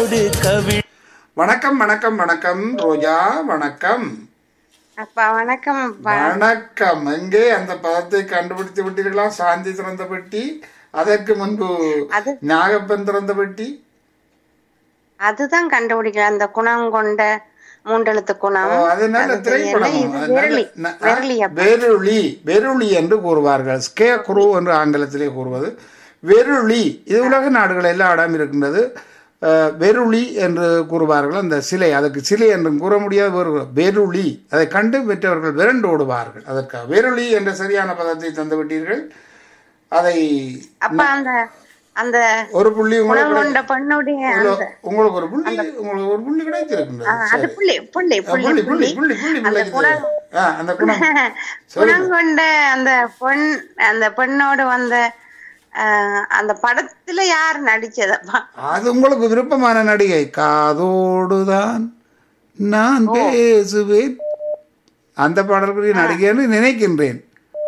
கவிழோடு கவிழ் வணக்கம் வணக்கம் வணக்கம் ரோஜா வணக்கம் அப்பா வணக்கம் அப்பா வணக்கம் எங்கே அந்த பதத்தை கண்டுபிடித்து விட்டீர்களா சாந்தி திறந்த பெட்டி அதற்கு முன்பு அது நாகப்பன் திறந்த பெட்டி அதுதான் கண்டுபிடிக்கல அந்த குணம் கொண்ட மூன்றெழுத்து குணம் ஓ, அது நல்ல அது திரைப்படம் என்ன இது? அது நல்ல- விரலி ந- ஆ, விரலி அப்பா வெருளி வெருளி என்று கூறுவார்கள் ஸ்கே குரு என்று ஆங்கிலத்திலே கூறுவது வெருளி இது உலக நாடுகள் எல்லா இடம் இருக்கின்றது அஹ், வெருளி என்று கூறுவார்கள் அந்த சிலை அதுக்கு சிலை என்று கூற முடியாத ஒரு வெருளி அதை கண்டு பெற்றவர்கள் விரண்டு ஓடுவார்கள் அதற்காக வெருளி என்ற சரியான பதத்தை தந்து விட்டீர்கள் அதை அப்ப அந்த அந்த ஒரு புள்ளி குணம் உங்களுக்கு கொண்ட பெண்ணுடைய அந்த கிடை- உங்களுக்கு ஒரு புள்ளி உங்களுக்கு ஒரு புள்ளி கிடைத்திருக்கின்றது அது சரி. புள்ளி புள்ளி அஹ், புள்ளி புள்ளி புள்ளி புள்ளி அந்த புள்ளி குணம் ஆ, அந்த குணம் குணம் கொண்ட அந்த பெண் அந்த பெண்ணோடு வந்த ஆஹ், அந்த படத்துல யார் நடிச்சதப்பா அது உங்களுக்கு விருப்பமான நடிகை காதோடுதான் நான் பேசுவேன் அந்த பாடலுக்குரிய நடிகைன்னு நினைக்கின்றேன்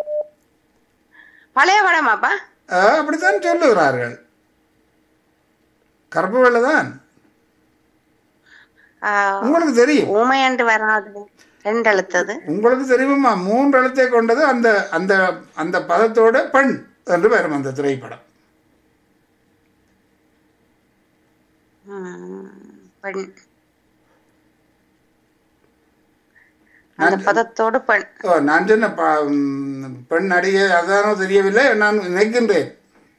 பழைய படமாப்பா ஆ, அப்படித்தான் சொல்லுகிறார்கள் கருப்பு வெள்ளை தான் ஆஹ், உங்களுக்கு தெரியும் ஊமையண்டு வராது ரெண்டு எழுத்தது உங்களுக்கு தெரியுமா மூன்று எழுத்தை கொண்டது அந்த அந்த அந்த பதத்தோட பெண் என்று வரும் அந்த திரைப்படம் உம், பெண் அந்த பதத்தோடு பெண் ஓ, நான் சொன்ன ப- ம், பெண் நடிகை அதானோ தெரியவில்லை நான் நினைக்கின்றேன்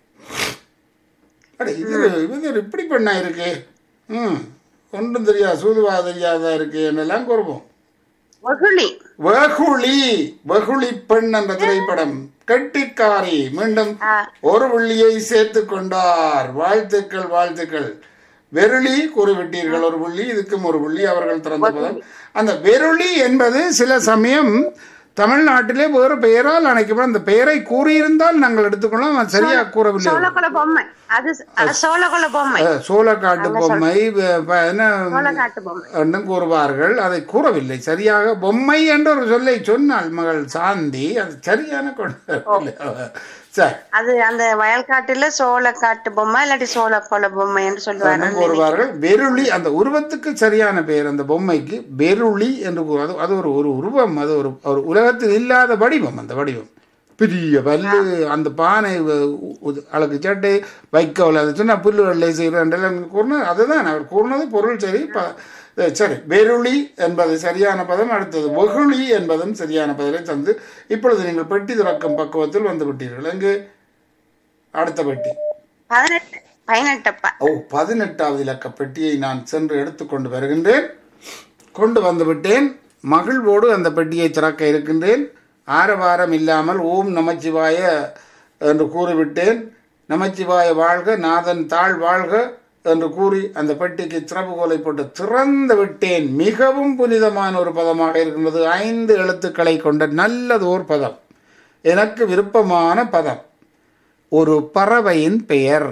அட இது இது ஒரு இப்படி பெண்ணா இருக்கு ம் ஒன்றும் தெரியாது சூதுவா தெரியாதா இருக்கு என்னெல்லாம் கூறுவோம் வகுளி வகுளி வகுளி பெண் என்ற திரைப்படம் கெட்டிக்காரி மீண்டும் ஆ. ஒரு புள்ளியை சேர்த்து கொண்டார் வாழ்த்துக்கள் வாழ்த்துக்கள் வெருளி கூறிவிட்டீர்கள் ஒரு புள்ளி இதுக்கும் ஒரு புள்ளி அவர்கள் திறந்த பதம் அந்த வெருளி என்பது சில சமயம் தமிழ்நாட்டிலே வேறு பெயரால் அழைக்கப்படும் அந்த பெயரை கூறியிருந்தால் நாங்கள் எடுத்துக்கொள்ளலாம் அது சரியா கூறவில்லை சோழகுல பொம்மை அது அது சோழகுல பொம்மை அஹ், சோளக்காட்டு பொம்மை வ- ப- என்ன சோழகாட்டு பொம்மை என்றும் கூறுவார்கள் அதை கூறவில்லை சரியாக பொம்மை என்ற ஒரு சொல்லை சொன்னால் மகள் சாந்தி அது சரியான கொண்டு சரி அது அந்த வயல்காட்டுல சோழக்காட்டு பொம்மை இல்லாட்டி சோழக்கொல பொம்மை என்று சொல்லுவாரு என்றும் கூறுவார்கள் வெருளி அந்த உருவத்துக்கு சரியான பெயர் அந்த பொம்மைக்கு வெருளி என்று கூறுவது அது ஒரு ஒரு உருவம் அது ஒரு ஒரு உலகத்தில் இல்லாத வடிவம் அந்த வடிவம் பெரிய பல்லு அந்த பானை உ- உ- அழகு சட்டை வைக்கோல் அது சொன்னா புல்லு வெள்ளை செய்கிறேன் கூறினது அதுதான் அவர் கூறினது பொருள் சரி ப- அஹ் சரி வெருளி என்பது சரியான பதம் அடுத்தது வெகுளி என்பதும் சரியான பதிலை தந்து இப்பொழுது நீங்கள் பெட்டி திறக்கும் பக்குவத்தில் வந்து விட்டீர்கள் எங்கு அடுத்த பெட்டி பதினெட்டு பதினெட்டப்பா ஓ பதினெட்டாவது இலக்க பெட்டியை நான் சென்று எடுத்துக்கொண்டு வருகின்றேன் கொண்டு வந்து விட்டேன் மகிழ்வோடு அந்த பெட்டியை திறக்க இருக்கின்றேன் ஆரவாரம் இல்லாமல் ஓம் நமச்சிவாய என்று கூறிவிட்டேன் நமச்சிவாய வாழ்க நாதன் தாழ் வாழ்க என்று கூறி அந்த பெட்டிக்கு திறவுகோலை போட்டு திறந்து விட்டேன் மிகவும் புனிதமான ஒரு பதமாக இருக்கின்றது ஐந்து எழுத்துக்களை கொண்ட நல்லதோர் பதம் எனக்கு விருப்பமான பதம் ஒரு பறவையின் பெயர்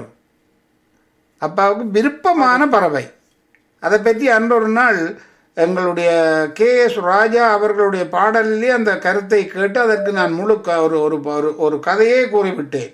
அப்பாவுக்கு விருப்பமான பறவை அதை பற்றி அன்றொரு நாள் எங்களுடைய கே எஸ் ராஜா அவர்களுடைய பாடலிலே அந்த கருத்தை கேட்டு அதற்கு நான் முழு க- ஒரு ஒரு ஒரு- ஒரு கதையே கூறிவிட்டேன்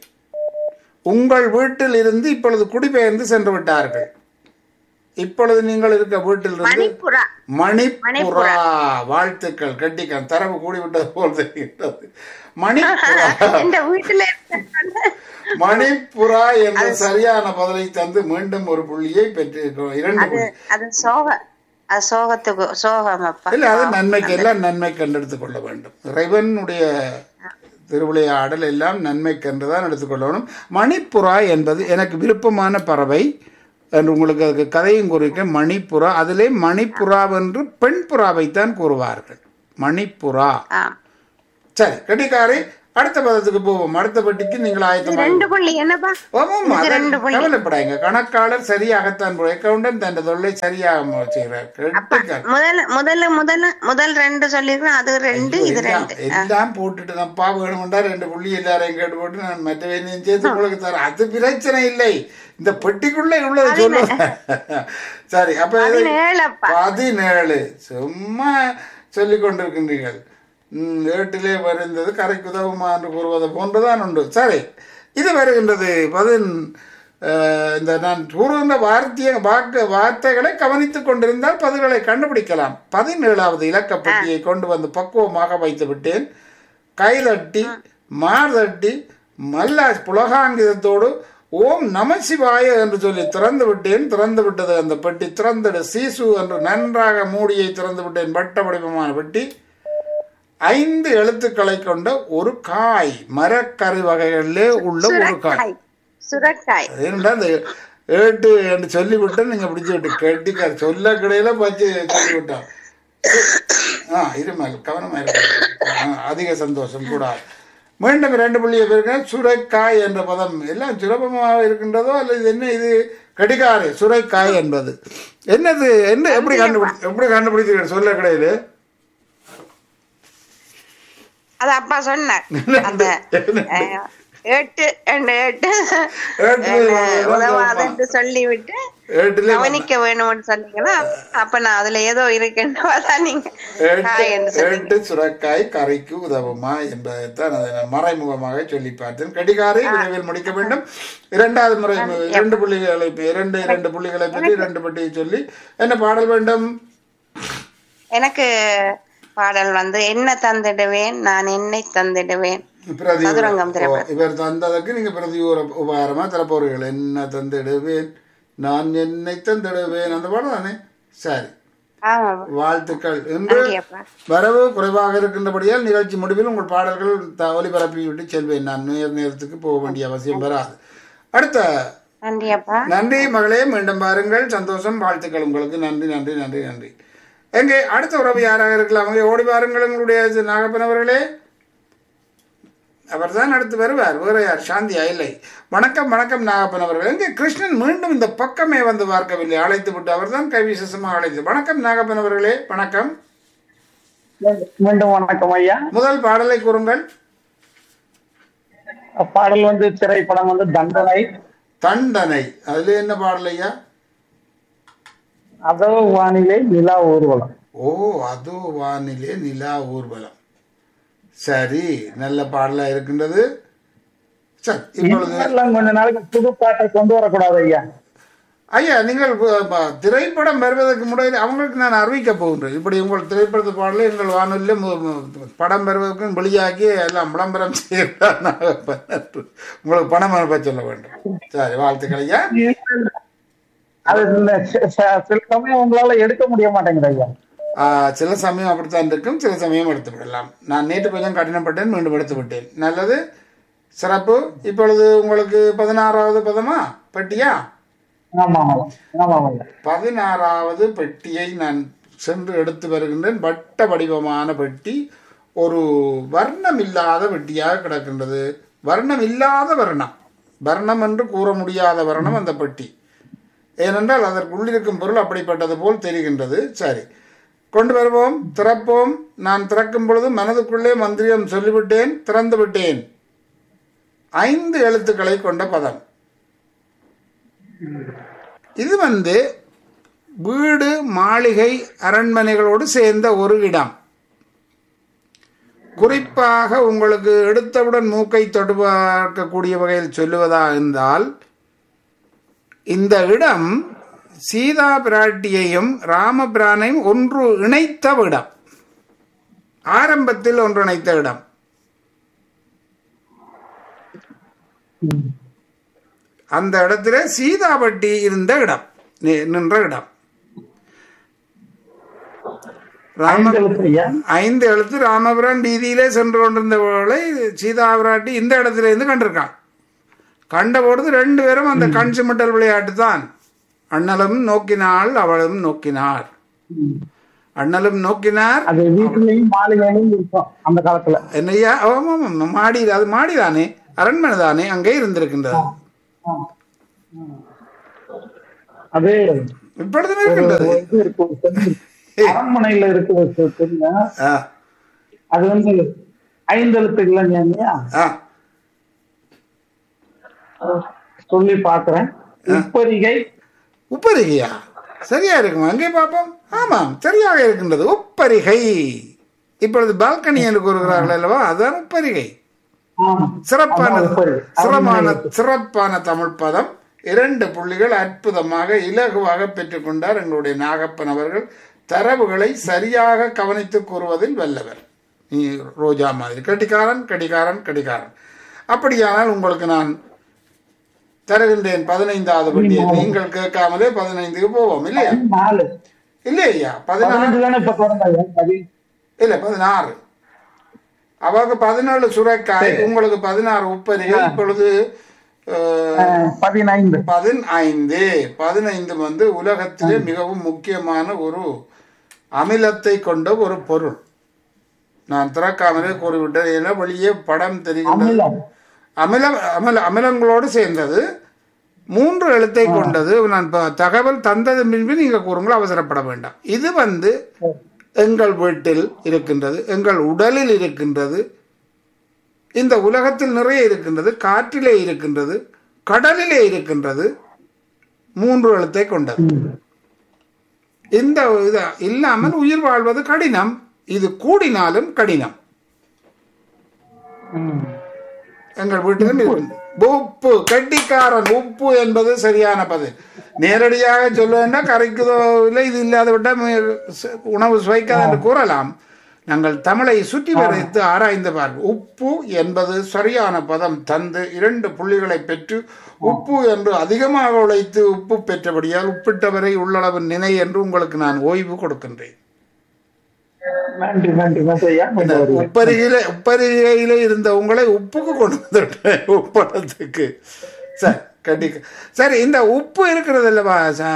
உங்கள் வீட்டில் இருந்து இப்பொழுது குடிபெயர்ந்து சென்று விட்டார்கள் இப்பொழுது நீங்கள் இருக்க வீட்டில் இருந்து மணிப்புறா மணிப்புறா வாழ்த்துக்கள் கட்டிக்க தரவு கூடிவிட்டது போல் தெரிகிறது மணிப்புறா இந்த வீட்டுல இருக்க மணிப்புறா என்ற சரியான பதிலை தந்து மீண்டும் ஒரு புள்ளியை பெற்று இரண்டு புள்ளி அது சோக அது சோகத்துக்கு சோகம் அப்பா இல்ல அது நன்மைக்கு எல்லாம் நன்மை கண்டெடுத்துக் கொள்ள வேண்டும் இறைவனுடைய திருவிளையாடல் எல்லாம் நன்மைக்கென்று தான் எடுத்துக்கொள்ளணும் மணிப்புறா என்பது எனக்கு விருப்பமான பறவை என்று உங்களுக்கு அதுக்கு கதையும் குறிக்க மணிப்புறா அதிலே மணிப்புறாவென்று பெண் புறாவைத்தான் கூறுவார்கள் மணிப்புறா ஆம். சரி கட்டிக்காரி அடுத்த பதத்துக்கு போவோம் அடுத்த பெட்டிக்கு நீங்கள் ஆயத்தமாக ரெண்டு புள்ளி என்னப்பா ஆமாம், இதுக்கு அதான் ரெண்டு புள்ளி கவலைப்படாங்க கணக்காளர் சரியாகத்தான் அக்கௌண்டன் தன் தொல்லை சரியாக செய்கிறார் கெட்டிக்காரி. முதல் முதல்ல முதல்ல முதல் ரெண்டு சொல்லிருக்கேன் அது ரெண்டு இது எல்லாம் ரெண்டு எல்லாம் போட்டுட்டு நப்பா வேணும்டா ரெண்டு புள்ளி எல்லாரையும் கேட்டு போட்டு நான் மற்ற வேலையும் சேர்த்து உங்களுக்கு தரேன் அது பிரச்சனை இல்லை இந்த பெட்டிக்குள்ள இவ்வளவு சொல்லுவேன் சரி அப்ப இது பதினேழப்பா பதினேழு சும்மா சொல்லிக் கொண்டிருக்கின்றீர்கள் ம், ஏட்டிலே வருந்தது கரைக்கு உதவுமா என்று கூறுவது போன்றுதான் உண்டு சரி இது வருகின்றது பதின் அஹ், இந்த நான் கூறுகின்ற வார்த்தைய வாக்கு வார்த்தைகளை கவனித்துக் கொண்டிருந்தால் பதில்களை கண்டுபிடிக்கலாம் பதினேழாவது இலக்க பெட்டியை கொண்டு வந்து பக்குவமாக வைத்து விட்டேன் கைதட்டி மார்தட்டி மல்லா புலகாங்கிதத்தோடு ஓம் நமசிவாய என்று சொல்லி திறந்து விட்டேன் திறந்து விட்டது அந்த பெட்டி திறந்தது சீசு என்று நன்றாக மூடியை திறந்து விட்டேன் வட்ட வடிவமான பெட்டி ஐந்து எழுத்துக்களை கொண்ட ஒரு காய் மரக்கறி வகைகளிலே உள்ள ஒரு காய் சுரக்காய் சுரக்காய் ஏன்னா அந்த ஏட்டு என்று சொல்லிவிட்டு நீங்க பிடிச்சு விட்டு கெட்டிக்கார் சொல்ல கிடையில பச்சு சொல்லிவிட்டான் ஆ இருமல் கவனமா இருக்கு ஆ, அதிக சந்தோஷம் கூடாது மீண்டும் இரண்டு புள்ளிய பேருக்கு சுரைக்காய் என்ற பதம் எல்லாம் சுலபமாக இருக்கின்றதோ அல்லது இது என்ன இது கடிகாரு சுரைக்காய் என்பது என்னது என்ன எப்படி கண்டுபிடி எப்படி கண்டுபிடிச்சு சொல்ல கிடையாது அது அப்பா சொன்னார் அந்த அஹ், ஏட்டு and ஏட்டு ஏட்டு அஹ், உதவாதுன்னு சொல்லிவிட்டு ஏட்டுல கவனிக்க வேணும்னு சொன்னீங்கன்னா அப்ப நான் அதுல ஏதோ இருக்குன்னு பார்த்தா நீங்க காய் என்று ஏட்டு சொன்னீங்க ஏட்டு சுரக்காய் கறிக்கு உதவுமா என்பதைத்தான் அதை நான் மறைமுகமாக சொல்லி பார்த்தேன் கடிகாரை விரைவில் முடிக்க வேண்டும் இரண்டாவது முறை இரண்டு புள்ளிகளை இரண்டு இரண்டு புள்ளிகளை பற்றி இரண்டு பட்டியை சொல்லி என்ன பாடல் வேண்டும் எனக்கு பாடல் வந்து என்ன தந்திடுவேன் நான் என்னை தந்திடுவேன் பிரதி சதுரங்கம் ஓ, இவர் தந்ததற்கு நீங்க பிரதி உர- உபகாரமா தரப்போறீர்கள் என்ன தந்திடுவேன் நான் என்னை தந்திடுவேன் அந்த பாடம் தானே சரி ஆமா வாழ்த்துக்கள் என்று நன்றி அப்பா வரவு குறைவாக இருக்கின்றபடியால் நிகழ்ச்சி முடிவில் உங்கள் பாடல்கள் த- ஒலிபரப்பி விட்டு செல்வேன் நான் நேர் நேரத்துக்கு போக வேண்டிய அவசியம் வராது அடுத்த நன்றி அப்பா நன்றி மகளே மீண்டும் பாருங்கள் சந்தோஷம் வாழ்த்துக்கள் உங்களுக்கு நன்றி நன்றி நன்றி நன்றி எங்கே அடுத்த உறவு யாராக இருக்கலாம் அங்கே ஓடி பாருங்கள் உங்களுடைய நாகப்பன் அவர்களே அவர் தான் அடுத்து வருவார் வேற யார் சாந்தியா இல்லை வணக்கம் வணக்கம் நாகப்பன் அவர்கள் எங்கே கிருஷ்ணன் மீண்டும் இந்த பக்கமே வந்து பார்க்கவில்லை அழைத்து விட்டு அவர் தான் கைவிசேஷமாக அழைத்து வணக்கம் நாகப்பன் அவர்களே வணக்கம் மீண்டும் வணக்கம் ஐயா முதல் பாடலை கூறுங்கள் பாடல் வந்து திரைப்படம் வந்து தண்டனை தண்டனை அதுல என்ன பாடல் ஐயா அதோ வானிலை நிலா ஊர்வலம் ஓ அதோ வானிலே நிலா ஊர்வலம் சரி நல்ல பாடலா இருக்கின்றது சரி இப்பொழுது எல்லாம் கொஞ்ச நாளைக்கு புது பாட்டை கொண்டு வரக்கூடாது ஐயா ஐயா நீங்கள் ப- ப- திரைப்படம் வருவதற்கு முன்னாடி அவங்களுக்கு நான் அறிவிக்க போகின்றேன் இப்படி உங்கள் திரைப்படத்து பாடல எங்கள் வானொலியில் மு- மு- படம் வருவதற்கும் வெளியாக்கி எல்லாம் விளம்பரம் செய்யலாம் உங்களுக்கு பணம் அனுப்ப சொல்ல வேண்டும் சரி வாழ்த்துக்கள் ஐயா அது இந்த ச- ச- சில சமயம் உங்களால எடுக்க முடிய மாட்டேங்குது ஐயா ஆ, சில சமயம் அப்படித்தான் இருக்கும் சில சமயம் எடுத்து விடலாம் நான் நேற்று கொஞ்சம் கடினப்பட்டேன் மீண்டும் எடுத்து விட்டேன் நல்லது சிறப்பு இப்பொழுது உங்களுக்கு பதினாறாவது பதமா பெட்டியா ஆமா ஆமா ஆமா ஐயா பதினாறாவது பெட்டியை நான் சென்று எடுத்து வருகின்றேன் வட்ட வடிவமான பெட்டி ஒரு வர்ணம் இல்லாத பெட்டியாக கிடக்கின்றது வர்ணம் இல்லாத வர்ணம் வர்ணம் என்று கூற முடியாத வர்ணம் அந்த பெட்டி ஏனென்றால் அதற்குள்ளிருக்கும் பொருள் அப்படிப்பட்டது போல் தெரிகின்றது சரி கொண்டு வருவோம் திறப்போம் நான் திறக்கும் பொழுது மனதுக்குள்ளே மந்திரியம் சொல்லிவிட்டேன் திறந்து விட்டேன் ஐந்து எழுத்துக்களை கொண்ட பதம் இது வந்து வீடு மாளிகை அரண்மனைகளோடு சேர்ந்த ஒரு இடம் குறிப்பாக உங்களுக்கு எடுத்தவுடன் மூக்கை தொடு பார்க்கக்கூடிய வகையில் சொல்லுவதா இருந்தால் இந்த இடம் சீதா பிராட்டியையும் ராமபிரானையும் ஒன்று இணைத்த இடம் ஆரம்பத்தில் ஒன்றிணைத்த இடம் அந்த இடத்துல சீதாபட்டி இருந்த இடம் நி- நின்ற இடம் ராம ஐந்து எழுத்து ஐயா ஐந்து எழுத்து ராமபுரம் வீதியிலே சென்று கொண்டிருந்த வேளை சீதா பிராட்டி இந்த இடத்துல இருந்து கண்டிருக்கான் கண்ட பொழுது ரெண்டு பேரும் அந்த கண் சிமிட்டல் விளையாட்டு தான் அண்ணலும் நோக்கினாள் அவளும் நோக்கினார் ம். அண்ணலும் நோக்கினார் அது வீட்டுலயும் மாளிகையிலும் இருக்கும் அந்த காலத்துல என்னையா ஆமாம் ஆமாம், மாடி அது மாடி தானே அரண்மனை தானே அங்கே இருந்திருக்கின்றது ஆ. அது இப்பொழுதும் இருக்கின்றது ஒரு இது இருக்கு ஒரு பெண் அரண்மனையில இருக்கு ஒரு பெண்ணு ஆ அது வந்து ஐந்து எழுத்து இல்லைங்க ஐயா ஆ சொல்லி பாக்குறேன் உப்பரிகை உப்பரிகையா சரியா இருக்குமா அங்கே பார்ப்போம் ஆமாம் சரியாக இருக்கின்றது உப்பரிகை இப்பொழுது பால்கனி என்று கூறுகிறார்கள் அல்லவா அதுதான் உப்பரிகை ஆமா. சிறப்பான ஆமா, உப்பரிகை. சிறப்பான சிறப்பான தமிழ் பதம் இரண்டு புள்ளிகள் அற்புதமாக இலகுவாக பெற்றுக்கொண்டார் எங்களுடைய நாகப்பன் அவர்கள் தரவுகளை சரியாக கவனித்து கூறுவதில் வல்லவர் நீ ரோஜா மாதிரி கடிகாரன் கடிகாரன் கடிகாரன் அப்படியானால் உங்களுக்கு நான் தருகின்றேன் பதினைந்தாவது பட்டியை நீங்கள் கேட்காமலே பதினைந்துக்கு போவோம் இல்லையா நாலு இல்லையா பதினாறு பதினஞ்சு தானே இப்ப தொடங்க அது இல்ல பதினாறு அவங்க பதினேழு சுரைக்காய் உங்களுக்கு பதினாறு உப்பரிகை இப்பொழுது அஹ், அஹ், பதினைந்து பதினைந்து பதினைந்து வந்து உலகத்திலே மிகவும் முக்கியமான ஒரு அமிலத்தை கொண்ட ஒரு பொருள் நான் திறக்காமலே கூறிவிட்டேன் ஏன்னா வெளியே படம் தெரிகின்றது அமிலம் அமில அமில அமிலங்களோடு சேர்ந்தது மூன்று எழுத்தை கொண்டது நான் ப- தகவல் தந்தது பின்பு நீங்கள் கூறுங்கள் அவசரப்பட வேண்டாம் இது வந்து எங்கள் வீட்டில் இருக்கின்றது எங்கள் உடலில் இருக்கின்றது இந்த உலகத்தில் நிறைய இருக்கின்றது காற்றிலே இருக்கின்றது கடலிலே இருக்கின்றது மூன்று எழுத்தை கொண்டது இந்த இது இல்லாமல் உயிர் வாழ்வது கடினம் இது கூடினாலும் கடினம் ம். எங்கள் வீட்டிலும் இருக்கு உப்பு கட்டிக்காரன் உப்பு என்பது சரியான பதில் நேரடியாக சொல்ல வேண்டாம் கரைக்குதோ இல்லை இது இல்லாத விட்டால் மி- ச- உணவு சுவைக்காது என்று கூறலாம் நாங்கள் தமிழை சுற்றி வரைத்து ஆராய்ந்து பார்ப்போம் உப்பு என்பது சரியான பதம் தந்து இரண்டு புள்ளிகளை பெற்று உப்பு என்று அதிகமாக உழைத்து உப்பு பெற்றபடியால் உப்பிட்டவரை உள்ளளவு நினை என்று உங்களுக்கு நான் ஓய்வு கொடுக்கின்றேன் நன்றி நன்றி நன்றி ஐயா கொண்டு வருகிறேன். உப்பருகில உப்பருகையில இருந்த உங்களை உப்புக்கு கொண்டு வந்துட்டேன் உப்பளத்துக்கு சரி கண்டிக்க சரி இந்த உப்பு இருக்கிறது அல்லவா ச-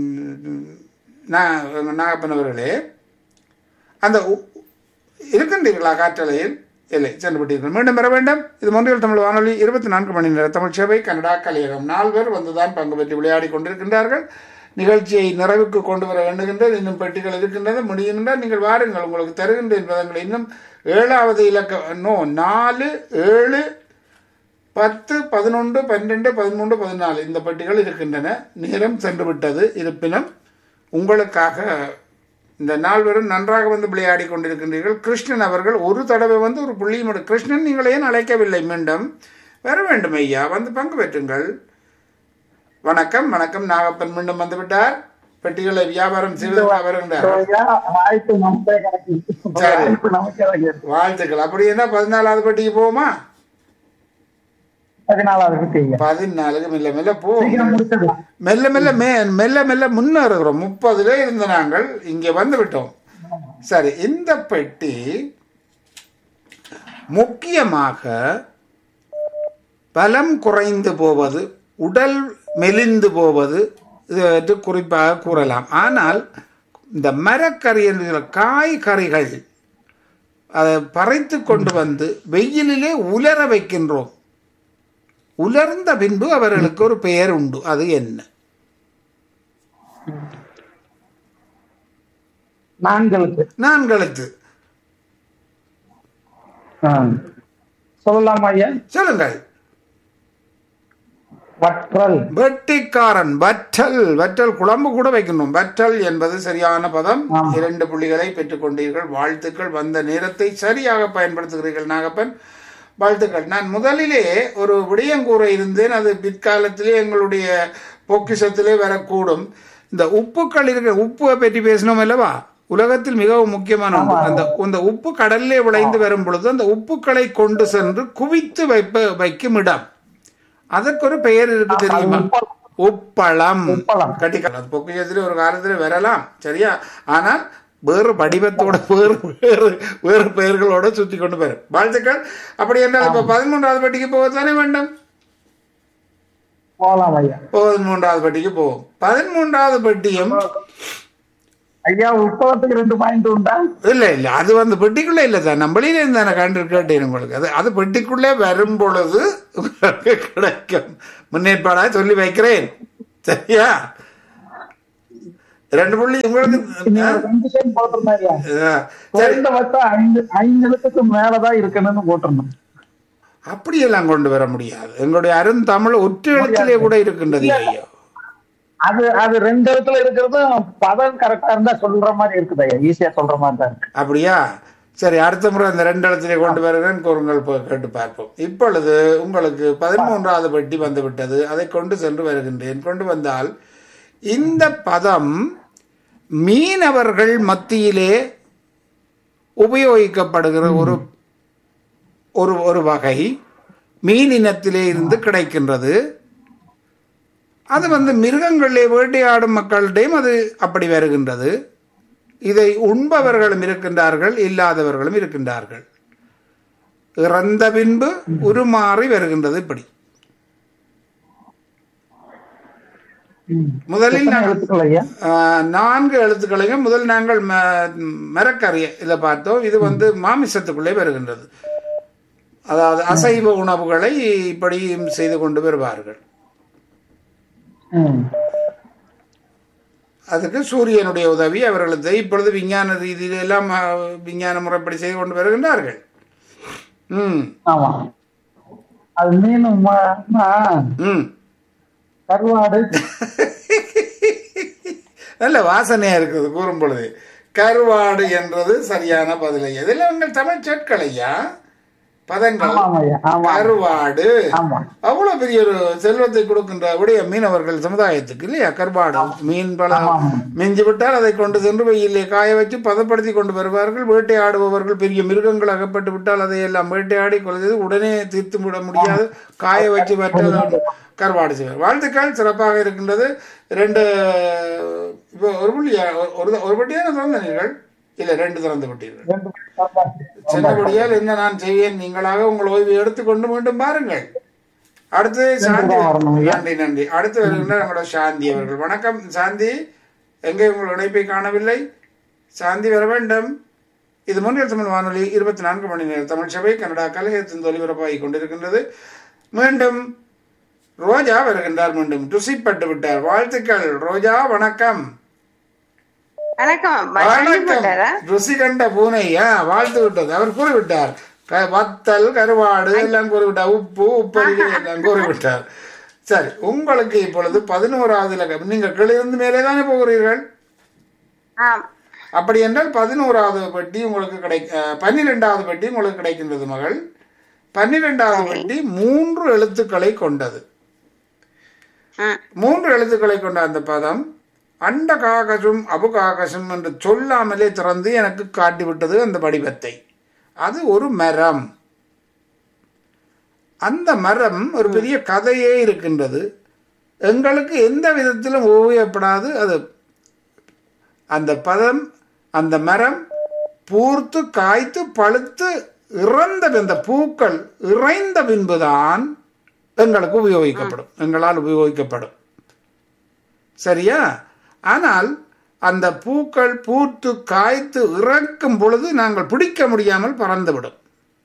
நான் நாகப்பன் அவர்களே அந்த உ- இருக்கின்றீர்களா காற்றலையில் இல்லை சென்று விட்டீர்கள் மீண்டும் பெற வேண்டும் இது மொன்றியல் தமிழ் வானொலி இருபத்தி நான்கு மணி நேர தமிழ் சேவை கனடா கலையகம் நால்வர் வந்துதான் பங்கு பெற்று விளையாடி கொண்டிருக்கின்றார்கள் நிகழ்ச்சியை நிறைவுக்கு கொண்டு வர வேண்டுகின்றது இன்னும் பெட்டிகள் இருக்கின்றது முடியுகின்றால் நீங்கள் வாருங்கள் உங்களுக்கு தருகின்றேன் பதங்களை இன்னும் ஏழாவது இலக்க நோ நாலு ஏழு பத்து பதினொன்று பன்னிரெண்டு பதிமூன்று பதினாலு இந்த பெட்டிகள் இருக்கின்றன நேரம் சென்று விட்டது இருப்பினும் உங்களுக்காக இந்த நால்வரும் நன்றாக வந்து விளையாடி கொண்டிருக்கின்றீர்கள் கிருஷ்ணன் அவர்கள் ஒரு தடவை வந்து ஒரு புள்ளியும் எடு- கிருஷ்ணன் நீங்கள் ஏன் அழைக்கவில்லை மீண்டும் வர வேண்டும் ஐயா வந்து பங்கு பெற்றுங்கள் வணக்கம் வணக்கம் நாகப்பன் மீண்டும் வந்து விட்டார் பெட்டிகளை வியாபாரம் செய்வதற்காக வருகின்றார் ஐயா, வாய்ப்பு நமக்கே கிடைக்குது. சரி. வாய்ப்பு நமக்கே கிடைக்குது. வாழ்த்துக்கள் அப்படி என்ன பதினாலாவது பெட்டிக்கு போவோமா பதினாலாவது பத்தி ஐயா பதினாலுக்கு மெல்ல மெல்ல போவோம் சீக்கிரம் முடிச்சிடலாம் மெல்ல மெல்ல மே மெல்ல மெல்ல முன்னேறுகிறோம் முப்பதுல இருந்த நாங்கள் இங்கே வந்து விட்டோம் சரி இந்த பெட்டி முக்கியமாக பலம் குறைந்து போவது உடல் மெலிந்து போவது இது வந்து குறிப்பாக கூறலாம் ஆனால் இந்த மரக்கறி என்கிற காய்கறிகள் அதை பறைத்து கொண்டு வந்து வெயிலிலே உலர வைக்கின்றோம் உலர்ந்த பின்பு அவர்களுக்கு ஒரு பெயர் உண்டு அது என்ன நான்களுக்கு நான்கழுத்து ஆ. சொல்லலாமா ஐயா சொல்லுங்கள் வற்றல் வெட்டிக்காரன் வற்றல் வற்றல் குழம்பு கூட வைக்கணும் வற்றல் என்பது சரியான பதம் ஆமா. இரண்டு புள்ளிகளை பெற்றுக்கொண்டீர்கள் வாழ்த்துக்கள் வந்த நேரத்தை சரியாக பயன்படுத்துகிறீர்கள் நாகப்பன் வாழ்த்துக்கள் நான் முதலிலே ஒரு விடயங்கூற இருந்தேன் அது பிற்காலத்திலே எங்களுடைய பொக்கிஷத்திலே வரக்கூடும் இந்த உப்புக்கள் இருக்கிற உப்புவை பற்றி பேசினோம் அல்லவா உலகத்தில் மிகவும் முக்கியமான ஒன்று அந்த அந்த உப்பு கடல்லே விளைந்து வரும் பொழுது அந்த உப்புக்களை கொண்டு சென்று குவித்து வைப்ப வைக்கும் இடம் அதற்கு ஒரு பெயர் இருக்கு தெரியுமா உப்பளம் உப்பளம். கட்டிக்கலாம் அது பொக்கிஷத்துல ஒரு காலத்துல வரலாம் சரியா ஆனால் வேறு வடிவத்தோட வேறு வேறு வேறு பெயர்களோட சுத்தி கொண்டு போயிரும் வாழ்த்துக்கள் அப்படி என்றால் இப்ப பதிமூன்றாவது பட்டிக்கு போகத்தானே வேண்டும் போகலாம் ஐயா பதிமூன்றாவது பட்டிக்கு போவோம் பதிமூன்றாவது பட்டியும் ஐயா உப்பளத்துக்கு ரெண்டு பாயிண்ட் உண்டா இல்ல இல்ல அது வந்து பெட்டிக்குள்ளே இல்லை சார் நம்மளிலே இருந்தானே கண்டு கேட்டேன் உங்களுக்கு அது அது பெட்டிக்குள்ளே வரும் பொழுது உங்களுக்கு கிடைக்கும் முன்னேற்பாடாக சொல்லி வைக்கிறேன் சரியா ரெண்டு புள்ளி உங்களுக்கு நீங்க ஒரு கண்டிஷன் போட்டிருந்தேன் ஐயா ஆ, சரி குறைந்தபட்சம் ஐந்து ஐந்து எழுத்துக்கு மேலதான் இருக்கணும்னு போட்டிருந்தோம் அப்படியெல்லாம் கொண்டு வர முடியாது எங்களுடைய அருந்தமிழ் ஒற்று எழுத்திலே கூட இருக்கின்றது ஐயா அது அது ரெண்டு இடத்துல இருக்கிறதும் பதம் கரெக்டா இருந்தா சொல்ற மாதிரி இருக்குது ஐயா ஈஸியா சொல்ற மாதிரி தான் இருக்கு அப்படியா சரி அடுத்த முறை அந்த ரெண்டு இடத்திலே கொண்டு வருகிறேன் கூறுங்கள் போ- கேட்டு பார்ப்போம் இப்பொழுது உங்களுக்கு பதிமூன்றாவது பெட்டி வந்து விட்டது அதை கொண்டு சென்று வருகின்றேன் கொண்டு வந்தால் இந்த பதம் மீனவர்கள் மத்தியிலே உபயோகிக்கப்படுகிற ஒரு ஒரு ஒரு வகை மீன் இனத்திலே இருந்து கிடைக்கின்றது அது வந்து மிருகங்களிலே வேட்டையாடும் மக்களிடையும் அது அப்படி வருகின்றது இதை உண்பவர்களும் இருக்கின்றார்கள் இல்லாதவர்களும் இருக்கின்றார்கள் இறந்த பின்பு உருமாறி வருகின்றது இப்படி ம். முதலில் எத்தனை நான் எழுத்துக்கள் ஐயா ஆஹ், நான்கு எழுத்துக்களையும் முதல் நாங்கள் ம- மரக்கறியை இதை பார்த்தோம் இது வந்து மாமிசத்துக்குள்ளே வருகின்றது அதாவது அசைவ உணவுகளை இப்படி செய்து கொண்டு வருவார்கள் ம். அதுக்கு சூரியனுடைய உதவி அவர்களுக்கு இப்பொழுது விஞ்ஞான ரீதியில எல்லாம் ஆஹ், விஞ்ஞான முறைப்படி செய்து கொண்டு வருகின்றார்கள் ம் ஆமா அது மீனும் ம- ம- ம் கருவாடு நல்ல வாசனையா இருக்குது கூறும் பொழுது கருவாடு என்றது சரியான பதிலை இதில் உங்கள் தமிழ் சொற்கள் ஐயா பதங்கள் ஆமாம் ஐயா ஆமா கருவாடு ஆமா அவ்வளவு பெரிய ஒரு செல்வத்தை கொடுக்கின்ற உடைய மீனவர்கள் சமுதாயத்துக்கு இல்லையா கருவாடு மீன் பல ஆமாம். மிஞ்சி விட்டால் அதை கொண்டு சென்று வெயிலே காய வச்சு பதப்படுத்தி கொண்டு வருவார்கள் வேட்டையாடுபவர்கள் பெரிய மிருகங்கள் அகப்பட்டு விட்டால் அதை எல்லாம் வேட்டையாடி கொலை செய்து உடனே தீர்த்து விட முடியாது காய வச்சு மற்ற கருவாடு செய்வார் வாழ்த்துக்கள் சிறப்பாக இருக்கின்றது ரெண்டு இப்போ ஒரு புள்ளியா ஒரு ஒரு பட்டியான திறந்தீர்கள் இல்லை ரெண்டு திறந்து விட்டீர்கள் ரெண்டு பேரும் சின்னபடியால் என்ன நான் செய்வேன் நீங்களாக உங்கள் ஓய்வை எடுத்துக்கொண்டு மீண்டும் பாருங்கள் அடுத்து சாந்தி தான் வரணும் ஐயா. நன்றி நன்றி அடுத்து வருகின்ற நம்மளோட சாந்தி அவர்கள் வணக்கம் சாந்தி எங்கே உங்கள் இணைப்பை காணவில்லை சாந்தி வர வேண்டும் இது முன்னில் தமிழ் வானொலி இருபத்தி நான்கு மணி நேரம் தமிழ் சபை கனடா கலையத்தின் ஒலிபரப்பாகி கொண்டிருக்கின்றது மீண்டும் ரோஜா வருகின்றார் மீண்டும் ருசிப்பட்டு விட்டார் வாழ்த்துக்கள் ரோஜா வணக்கம் வணக்கம் வணக்கம் போட்டாரா ருசி கண்ட பூனையா வாழ்த்து விட்டது அவர் கூறிவிட்டார் க- வத்தல் கருவாடு எல்லாம் கூறிவிட்டார் உப்பு உப்பரிகை எல்லாம் கூறிவிட்டார் சரி உங்களுக்கு இப்பொழுது பதினோராவது இலக்கம் நீங்கள் கீழிருந்து மேலே தானே போகிறீர்கள் ஆம் அப்படி என்றால் பதினோராவது பெட்டி உங்களுக்கு கிடை அஹ், பன்னிரெண்டாவது பெட்டி உங்களுக்கு கிடைக்கின்றது மகள் பன்னிரெண்டாவது பெட்டி மூன்று எழுத்துக்களை கொண்டது ம் மூன்று எழுத்துக்களை கொண்ட அந்த பதம் அண்ட காகசும் அபுகாகசும் என்று சொல்லாமலே திறந்து எனக்கு காட்டிவிட்டது அந்த வடிவத்தை அது ஒரு மரம் அந்த மரம் ஒரு பெரிய கதையே இருக்கின்றது எங்களுக்கு எந்த விதத்திலும் ஓவியப்படாது அது அந்த பதம் அந்த மரம் பூர்த்து காய்த்து பழுத்து இறந்த அந்த பூக்கள் இறைந்த பின்புதான் எங்களுக்கு உபயோகிக்கப்படும் எங்களால் உபயோகிக்கப்படும் சரியா ஆனால் அந்த பூக்கள் பூத்து காய்த்து இறக்கும் பொழுது நாங்கள் பிடிக்க முடியாமல் பறந்துவிடும்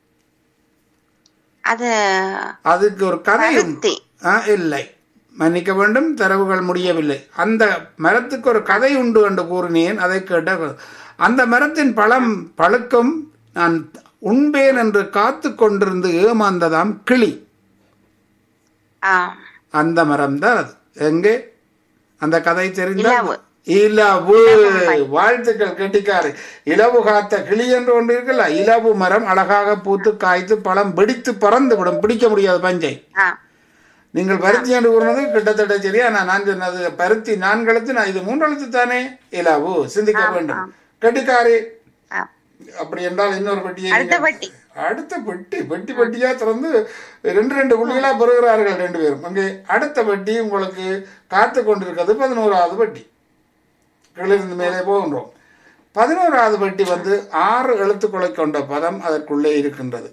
அது அதுக்கு ஒரு கதை உண்டு. பருத்தி ஆ, இல்லை மன்னிக்க வேண்டும் தரவுகள் முடியவில்லை அந்த மரத்துக்கு ஒரு கதை உண்டு என்று கூறினேன் அதை கேட்ட அந்த மரத்தின் பழம் பழுக்கும் நான் உண்பேன் என்று காத்து கொண்டிருந்து ஏமாந்ததாம் கிளி ஆம் அந்த மரம் தான் அது எங்கே அந்த கதை தெரிந்தால் இலவு. இலவு வாழ்த்துக்கள் கெட்டிக்காரு இலவு காத்த கிளி என்று ஒன்று இருக்குல்ல இலவு மரம் அழகாக பூத்து காய்த்து பழம் வெடித்து பறந்து விடும் பிடிக்க முடியாது பஞ்சை ஆ நீங்கள் பருத்தி என்று கூறினது கிட்டத்தட்ட சரியா நான் நான் சொன்னது பருத்தி நான்கு எழுத்து நான் இது மூன்று எழுத்து தானே இலவு சிந்திக்க வேண்டும் கெட்டிக்காரு ஆ அப்படி என்றால் இன்னொரு பெட்டியை அடுத்த நீங்கள்- பெட்டி அடுத்த பெட்டி பெட்டி பெட்டியா திறந்து ரெண்டு ரெண்டு புள்ளிகளா பெறுகிறார்கள் ரெண்டு பேரும் அங்கே அடுத்த பெட்டி உங்களுக்கு காத்து கொண்டிருக்கிறது பதினோராவது பெட்டி கீழிருந்து மேலே போகின்றோம் பதினோராவது பெட்டி வந்து ஆறு எழுத்துக்களை கொண்ட பதம் அதற்குள்ளே இருக்கின்றது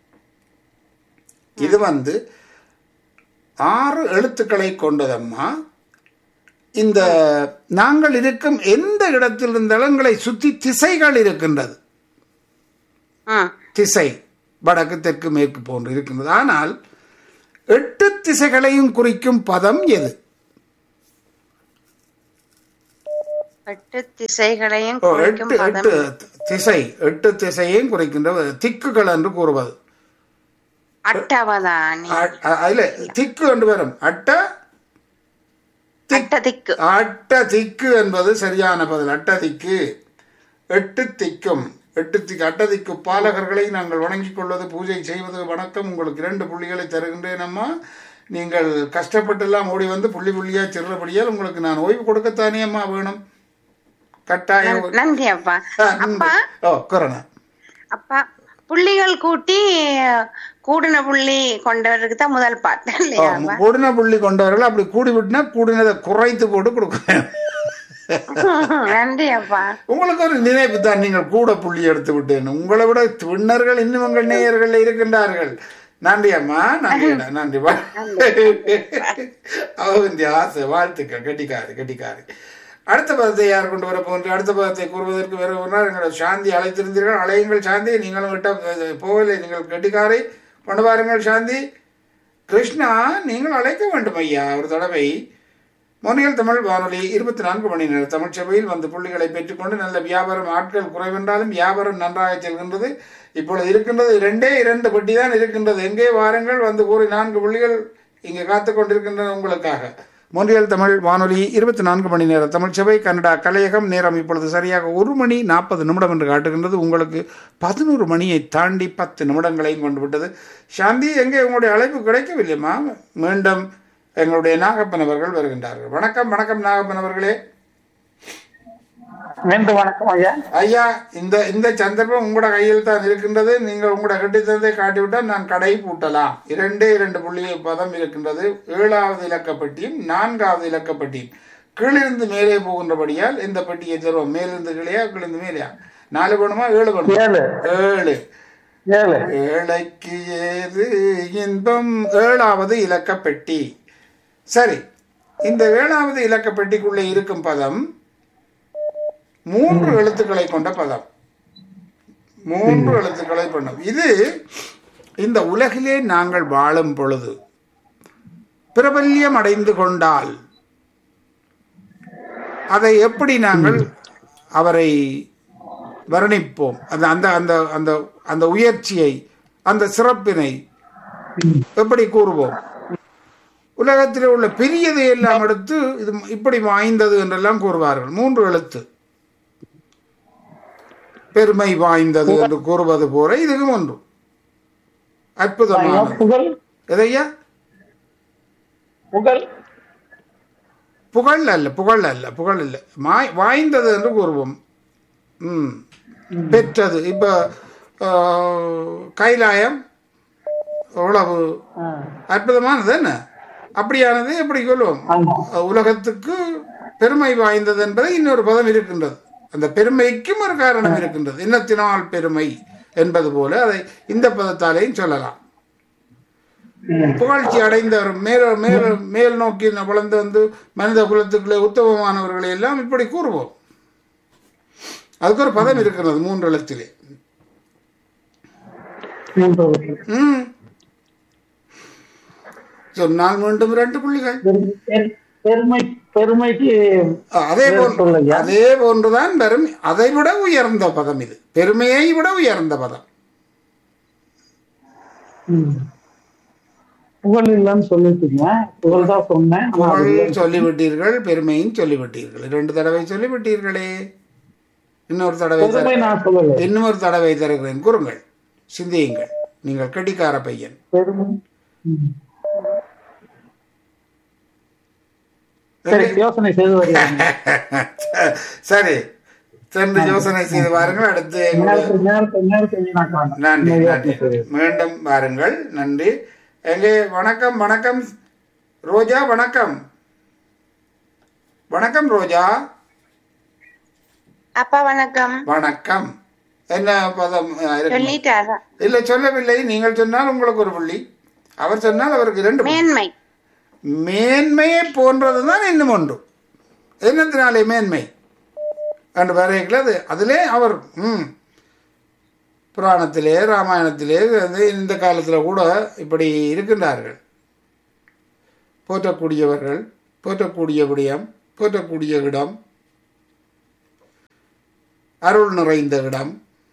இது வந்து ஆறு எழுத்துக்களை கொண்டதம்மா இந்த நாங்கள் இருக்கும் எந்த இடத்தில் இருந்தளங்களை சுற்றி திசைகள் இருக்கின்றது ம் திசை வடக்கு தெற்கு மேற்கு போன்று இருக்கின்றது ஆனால் எட்டு திசைகளையும் குறிக்கும் பதம் எது எட்டு திசைகளையும் ஓ, குறிக்கும் எட்டு பதம் எட்டு திசை எட்டு திசையையும் குறிக்கின்ற திக்குகள் என்று கூறுவது அட்டவதானி அ- அ- அதுல திக்கு என்று வரும் அட்ட அட்ட திக்கு அட்ட திக்கு என்பது சரியான பதில் அட்ட திக்கு எட்டு திக்கும் எட்டு திக்கு அட்டதிக்கு பாலகர்களை நாங்கள் வணங்கிக் கொள்வது பூஜை செய்வது வணக்கம் உங்களுக்கு இரண்டு புள்ளிகளை தருகின்றேன் அம்மா நீங்கள் கஷ்டப்பட்டெல்லாம் ஓடி வந்து புள்ளி புள்ளியா சிறபடியால் உங்களுக்கு நான் ஓய்வு கொடுக்கத்தானே அம்மா வேணும் கட்டாயம் ஒரு- நன்றி அப்பா ஆ, அப்பா ஓ கொரோனா அப்பா புள்ளிகள் கூட்டி கூடின புள்ளி கொண்டவருக்கு தான் முதல் பாட்டு இல்லையா அப்பா கூடின புள்ளி கொண்டவர்கள் அப்படி கூடி விட்டுனா கூடினதை குறைத்து போட்டு கொடுக்குறேன் நன்றி அப்பா உங்களுக்கு ஒரு நினைப்பு தான் நீங்கள் கூட புள்ளி எடுத்து விட்டேன் உங்களை விட விண்ணர்கள் இன்னும் உங்கள் நேயர்கள் இருக்கின்றார்கள் நன்றி அம்மா நன்றி அண்ணா, நன்றி வா- அவந்தி ஆசை வாழ்த்துக்கள் கட்டிக்காரு கட்டிக்காரு அடுத்த பதத்தை யார் கொண்டு வர போகின்ற அடுத்த பதத்தை கூறுவதற்கு வேறு ஒரு நாள் எங்களோட சாந்தி அழைத்திருந்தீர்கள் அழையுங்கள் சாந்தி நீங்களும் விட்ட போகவில்லை நீங்கள் கட்டிக்காரை கொண்டு வாருங்கள் சாந்தி கிருஷ்ணா நீங்கள் அழைக்க வேண்டும் ஐயா ஒரு தடவை மொழியல் தமிழ் வானொலி இருபத்தி நான்கு மணி நேரம் தமிழ் சபையில் வந்து புள்ளிகளை பெற்றுக்கொண்டு நல்ல வியாபாரம் ஆட்கள் குறைவென்றாலும் வியாபாரம் நன்றாக செல்கின்றது இப்பொழுது இருக்கின்றது இரண்டே இரண்டு பெட்டி தான் இருக்கின்றது எங்கே வாருங்கள் வந்து கூறி நான்கு புள்ளிகள் இங்கே காத்து கொண்டிருக்கின்றன உங்களுக்காக மொழியல் தமிழ் வானொலி இருபத்தி நான்கு மணி நேரம் தமிழ் சபை கன்னடா கலையகம் நேரம் இப்பொழுது சரியாக ஒரு மணி நாற்பது நிமிடம் என்று காட்டுகின்றது உங்களுக்கு பதினோரு மணியை தாண்டி பத்து நிமிடங்களையும் கொண்டு விட்டது சாந்தி எங்கே உங்களுடைய அழைப்பு கிடைக்கவில்லையம்மா மீண்டும் எங்களுடைய நாகப்பன் அவர்கள் வருகின்றார்கள் வணக்கம் வணக்கம் நாகப்பன் அவர்களே மீண்டும் வணக்கம் ஐயா ஐயா இந்த இந்த சந்தர்ப்பம் உங்களோட கையில் தான் இருக்கின்றது நீங்கள் உங்களோட கட்டித்தனத்தை காட்டிவிட்டால் நான் கடை பூட்டலாம் இரண்டே இரண்டு புள்ளி பதம் இருக்கின்றது ஏழாவது இலக்கப்பட்டியும் நான்காவது இலக்கப்பட்டியும் கீழிருந்து மேலே போகின்றபடியால் இந்த பெட்டியை தருவோம் மேலிருந்து கீழையா கீழிருந்து மேலேயா நாலு வேணுமா ஏழு வேணுமா ஏழு ஏழு ஏழு ஏழைக்கு ஏது இன்பம் ஏழாவது இலக்க பெட்டி சரி இந்த ஏழாவது இலக்க பெட்டிக்குள்ளே இருக்கும் பதம் மூன்று எழுத்துக்களை கொண்ட பதம் மூன்று எழுத்துக்களை கொண்ட இது இந்த உலகிலே நாங்கள் வாழும் பொழுது பிரபல்யம் அடைந்து கொண்டால் அதை எப்படி நாங்கள் அவரை வர்ணிப்போம் அந்த அந்த அந்த அந்த அந்த உயர்ச்சியை அந்த சிறப்பினை எப்படி கூறுவோம் உலகத்தில் உள்ள பெரியதை எல்லாம் எடுத்து இது இப்படி வாய்ந்தது என்றெல்லாம் கூறுவார்கள் மூன்று எழுத்து பெருமை வாய்ந்தது என்று கூறுவது போல இதுவும் ஒன்று அற்புதமானது புகழ் எதையா புகழ் புகழ் அல்ல புகழ் அல்ல புகழ் இல்லை மாய் வாய்ந்தது என்று கூறுவோம் ம் பெற்றது இப்போ கைலாயம் எவ்வளவு ஆ, அற்புதமானது என்ன அப்படியானது எப்படி சொல்லுவோம் ஆமா உலகத்துக்கு பெருமை வாய்ந்தது என்பது இன்னொரு பதம் இருக்கின்றது அந்த பெருமைக்கும் ஒரு காரணம் இருக்கின்றது இன்னத்தினால் பெருமை என்பது போல அதை இந்த பதத்தாலேயும் சொல்லலாம் ம். புகழ்ச்சி அடைந்தவர் மேல் மேல் மேல் நோக்கி வளர்ந்து வந்து மனித குலத்துக்குள்ளே உத்தமமானவர்களை எல்லாம் இப்படி கூறுவோம் அதுக்கு ஒரு பதம் இருக்கிறது மூன்று எழுத்திலே மூன்று எழுத்து. ம் சொன்னால் மீண்டும் ரெண்டு புள்ளிகள் பெரு- பெரு- பெருமை பெருமைக்கு அதே வேறு போன்று சொல்லையா? அதே போன்றுதான் பெருமை அதை விட உயர்ந்த பதம் இது பெருமையை விட உயர்ந்த பதம் ம். புகழ் இல்லைன்னு சொல்லிட்டீங்க புகழ் தான் சொன்னேன் ஆனா அது இல்லை. புகழ் சொல்லிவிட்டீர்கள் பெருமையும் சொல்லிவிட்டீர்கள் இரண்டு தடவை சொல்லிவிட்டீர்களே இன்னொரு தடவை தர- பெருமை நான் சொல்லலை இன்னொரு தடவை தருகிறேன் கூறுங்கள் சிந்தியுங்கள் நீங்கள் கெட்டிக்கார பையன் பெருமை ம். சரி யோசனை செய்து வருகிறேன் சரி சென்று யோசனை செய்து வாருங்கள் அடுத்து எங்களுடைய நேரத்தை நேரத்தை நேரத்தை வீணாக்காம. நன்றி இன்னும் நன்றி யோசனை செய்து. மீண்டும் வாருங்கள் நன்றி எங்கே வணக்கம் வணக்கம் ரோஜா வணக்கம் வணக்கம் ரோஜா அப்பா வணக்கம் வணக்கம் என்ன பதம் அஹ், இருக்கு? சொல்லிட்டாரா இல்லை சொல்லவில்லை நீங்கள் சொன்னால் உங்களுக்கு ஒரு புள்ளி அவர் சொன்னால் அவருக்கு ரெண்டு புள்ளி. மேன்மை மேன்மையை போன்றது தான் இன்னும் ஒன்று என்னத்தினாலே மேன்மை என்று வரையில் அது அதிலே அவர் ம் புராணத்திலே ராமாயணத்திலே வந்து இந்த காலத்தில் கூட இப்படி இருக்கின்றார்கள் போற்றக்கூடியவர்கள் போற்றக்கூடிய விடயம் போற்றக்கூடிய இடம் அருள் நிறைந்த இடம்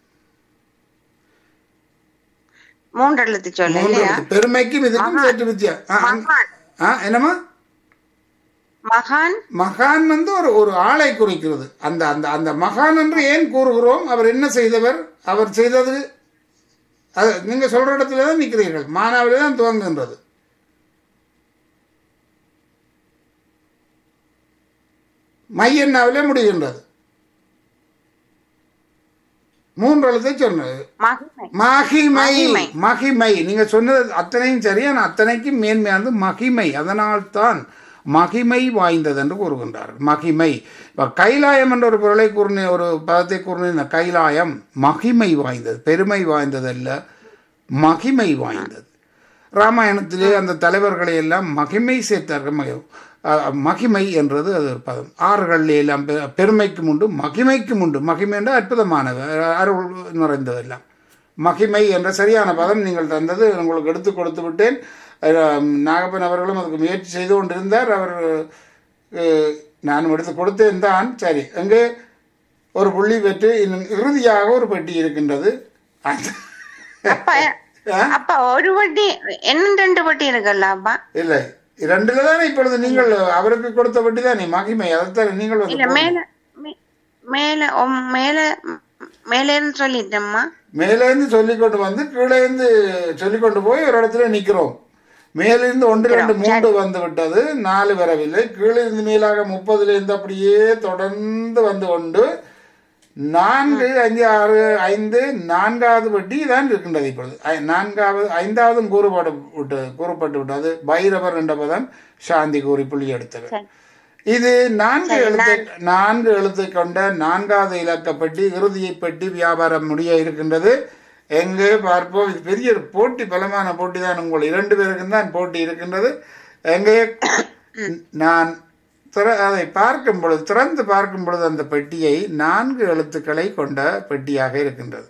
மூன்று எழுத்து சொல்ல மூன்று இல்லையா பெருமைக்கும் இதுக்கும் சற்று வித்தியா ஆ, அங்க- மகான் ஆ என்னம்மா மகான் மகான் வந்து ஒரு ஒரு ஆளை குறிக்கிறது அந்த அந்த அந்த மகான் என்று ஏன் கூறுகிறோம் அவர் என்ன செய்தவர் அவர் செய்தது அது நீங்க சொல்ற இடத்துல தான் நிற்கிறீர்கள் மானாவிலே தான் துவங்குகின்றது மையன்னாவிலே முடிகின்றது மூன்று எழுத்தை சொன்னது மகிமை மகிமை மகிமை. மகிமை நீங்க சொன்னது அத்தனையும் சரி ஆனால் அத்தனைக்கும் மேன்மையானது மகிமை அதனால்தான் மகிமை வாய்ந்தது என்று கூறுகின்றார் மகிமை இப்ப கைலாயம் என்ற ஒரு பொருளை கூறின ஒரு பதத்தை கூறின கைலாயம் மகிமை வாய்ந்தது பெருமை வாய்ந்தது அல்ல மகிமை வாய்ந்தது ராமாயணத்திலே அந்த தலைவர்களை எல்லாம் மகிமை சேர்த்தார்கள் மகி- அஹ், மகிமை என்றது அது ஒரு பதம் ஆறுகளில் எல்லாம் பெ- பெருமைக்கும் உண்டு மகிமைக்கும் உண்டு மகிமை என்ற அற்புதமானது அருள் நிறைந்ததெல்லாம் மகிமை என்ற சரியான பதம் நீங்கள் தந்தது உங்களுக்கு எடுத்து கொடுத்து விட்டேன் அஹ், நாகப்பன் அவர்களும் அதுக்கு முயற்சி செய்து கொண்டிருந்தார் அவர் அஹ், நானும் எடுத்து கொடுத்தேன் தான் சரி அங்கே ஒரு புள்ளி பெற்று இன்னும் இறுதியாக ஒரு பெட்டி இருக்கின்றது அந்த- அப்ப அப்ப ஒரு வட்டி என்ன ரெண்டு வட்டி இருக்குல்ல அப்பா இல்லை இரண்டுல தானே இப்பொழுது நீங்கள் அவருக்கு கொடுத்த வட்டி தானே மகிமை அதைத்தான் நீங்கள் இல்ல வந்து மேல மே- மேல உம், மேல ம், மேலேன்னு சொல்லிட்டேம்மா மேலேருந்து சொல்லிக்கொண்டு வந்து கீழே இருந்து சொல்லிக்கொண்டு போய் ஒரு இடத்துல நிக்கிறோம் மேலிருந்து ஒன்று ரெண்டு மூன்று வந்து விட்டது நாலு வரவில்லை கீழே இருந்து மேலாக முப்பதுல இருந்து அப்படியே தொடர்ந்து வந்து கொண்டு நான்கு அஞ்சு ஆறு ஐந்து நான்காவது வட்டி தான் இருக்கின்றது இப்பொழுது ஐ- நான்காவது ஐந்தாவதும் கூறுபாடு விட்டு கூறப்பட்டு விட்டது பைரவர் என்ற பதம் சாந்தி கூறி புள்ளி எடுத்தவர் சரி. இது நான்கு எழுத்து நான்கு எழுத்து கொண்ட நான்காவது இலக்க பெட்டி இறுதியை பெட்டி வியாபாரம் முடிய இருக்கின்றது எங்கே பார்ப்போம் இது பெரிய ஒரு போட்டி பலமான போட்டி தான் உங்கள் இரண்டு பேருக்கும் தான் போட்டி இருக்கின்றது எங்கே நான் திற அதை பார்க்கும் பொழுது திறந்து பார்க்கும் பொழுது அந்த பெட்டியை நான்கு எழுத்துக்களை கொண்ட பெட்டியாக இருக்கின்றது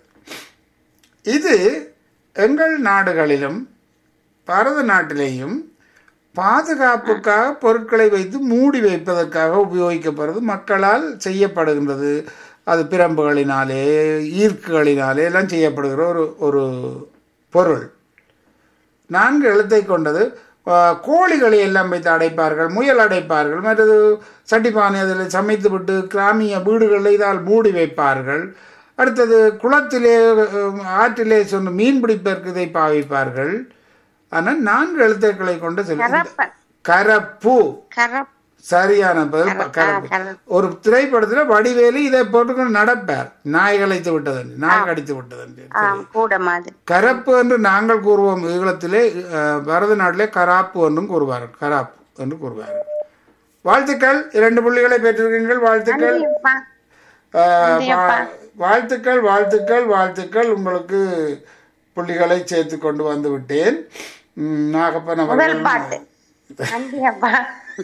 இது எங்கள் நாடுகளிலும் பாரத நாட்டிலேயும் பாதுகாப்புக்காக பொருட்களை வைத்து மூடி வைப்பதற்காக உபயோகிக்கப்படுறது மக்களால் செய்யப்படுகின்றது அது பிரம்புகளினாலே ஈர்க்குகளினாலே எல்லாம் செய்யப்படுகிற ஒரு ஒரு பொருள் நான்கு எழுத்தை கொண்டது ஆஹ், கோழிகளை எல்லாம் வைத்து அடைப்பார்கள் முயல் அடைப்பார்கள் மற்றது சட்டிப்பானை அதில் சமைத்து விட்டு கிராமிய வீடுகளில் இதால் மூடி வைப்பார்கள் அடுத்தது குளத்திலே அஹ், ஆற்றிலே சொன்ன மீன் பிடிப்பதற்கு இதை பாவிப்பார்கள் ஆனால் நான்கு எழுத்துக்களை கொண்டு சொல்லி கரப்பன் கரப்பு கரப் சரியான பதில் ப- கரப்பு கரப்பு. ஒரு திரைப்படத்துல வடிவேலு இதை போட்டுக்கொண்டு நடப்பார் நாய் களைத்து விட்டதன்று நாய் கடித்து விட்டதன்று ஆம், கூட மாதிரி கரப்பு என்று நாங்கள் கூறுவோம் ஈழத்திலே அஹ், பாரத நாட்டிலே கராப்பு என்றும் கூறுவார்கள் கராப்பு என்று கூறுவார்கள் வாழ்த்துக்கள் இரண்டு புள்ளிகளை பெற்றிருக்கீங்கள் வாழ்த்துக்கள் அப்பா அஹ், வா- வாழ்த்துக்கள் வாழ்த்துக்கள் வாழ்த்துக்கள் உங்களுக்கு புள்ளிகளை சேர்த்து கொண்டு வந்து விட்டேன் ம், நாகப்பன் முதல் அவர்கள் பாட்டு நன்றி அப்பா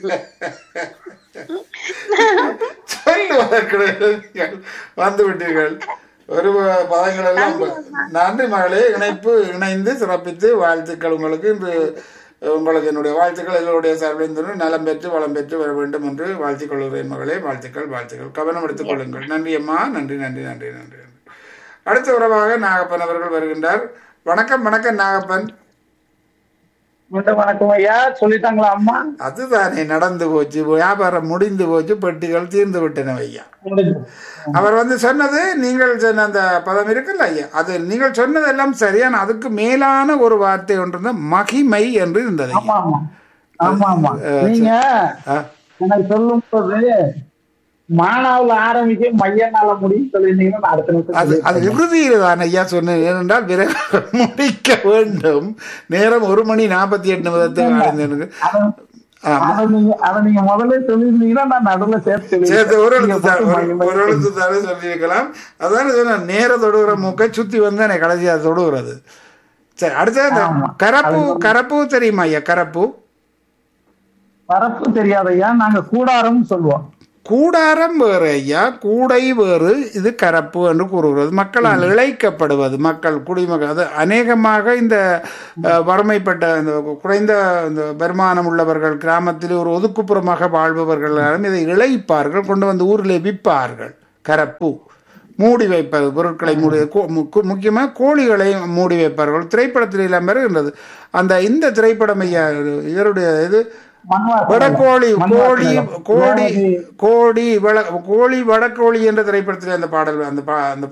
சொல்லுவதற்கு நீங்கள் வந்து விட்டீர்கள் ஒரு பதங்கள் எல்லாம் நன்றி மகளே இணைப்பு இணைந்து சிறப்பித்து வாழ்த்துக்கள் உங்களுக்கு இன்று உங்களுக்கு என்னுடைய வாழ்த்துக்கள் எல்லோருடைய சார்பில் நலம் பெற்று வளம் பெற்று வர வேண்டும் என்று வாழ்த்திக் கொள்கிறேன் மகளே வாழ்த்துக்கள் வாழ்த்துக்கள் கவனம் எடுத்துக் கொள்ளுங்கள் நன்றி அம்மா நன்றி நன்றி நன்றி நன்றி நன்றி அடுத்த உறவாக நாகப்பன் அவர்கள் வருகின்றார் வணக்கம் வணக்கம் நாகப்பன் மீண்டும் வணக்கம் ஐயா சொல்லிட்டாங்களா அம்மா அதுதானே நடந்து போச்சு வியாபாரம் முடிந்து போச்சு பெட்டிகள் தீர்ந்து விட்டன ஐயா முடிஞ்சு. அவர் வந்து சொன்னது நீங்கள் சொன்ன அந்த பதம் இருக்குல்ல ஐயா அது நீங்கள் சொன்னதெல்லாம் சரியான அதுக்கு மேலான ஒரு வார்த்தை ஒன்று இருந்தா மகிமை என்று இருந்தது ஐயா. ஆமா ஆமா ஆமா ஆமா நீங்க ஆ, எனக்கு சொல்லும் போது மானாவுல ஆரம்பிக்க மையனால முடியும் சொல்லியிருந்தீங்கன்னா நான் அடுத்த நிமிஷம் அது அது இறுதியில் தான் ஐயா சொன்னேன் ஏனென்றால் விரைவாக முடிக்க வேண்டும் நேரம் ஒரு மணி நாற்பத்தி எட்டு நிமிடத்துக்கு அடைந்தேனுங்க அதை- ஆமா. அதை நீங்க அதை நீங்க முதல்ல சொல்லியிருந்தீங்கன்னா நான் நடுவுல சேர்த்து சேர்த்து ஒரு நீங்க எழுத்து தான் போட்டு ஒரு- மகிமை ஒரு எழுத்து தானே சொல்லியிருக்கலாம் அதான் சொன்னேன் நேர தொடுகிற மூக்கை சுத்தி வந்து எனக்கு கடைசியாக தொடுகிறது சரி அடுத்தது அந்த ஆமா. கரப்பு கரப்பு தெரியுமா ஐயா கரப்பு பரப்பு தெரியாதையா நாங்க கூடாரம் சொல்லுவோம் கூடாரம் வேறு ஐயா கூடை வேறு இது கரப்பு என்று கூறுகிறது மக்களால் இழைக்கப்படுவது மக்கள் குடிமக்கள் அது அநேகமாக இந்த அஹ், வறுமைப்பட்ட இந்த குறைந்த இந்த வருமானம் உள்ளவர்கள் கிராமத்தில் ஒரு ஒதுக்குப்புறமாக வாழ்பவர்களும் இதை இழைப்பார்கள் கொண்டு வந்து ஊரில் விற்பார்கள் கரப்பு மூடி வைப்பது பொருட்களை மூடி கோ- மு- முக்கியமாக கோழிகளை மூடி வைப்பார்கள் திரைப்படத்தில் எல்லாம் வருகின்றது அந்த இந்த திரைப்படம் ஐயா இவருடைய இது மண்வாசனை வடக்கோழி நிலம். கோழி மண்வாசனை நிலம். கோடி அதாவது கோடி வட கோழி வடக்கோழி என்ற திரைப்படத்தில் அந்த பாடல் அந்த பா- அந்த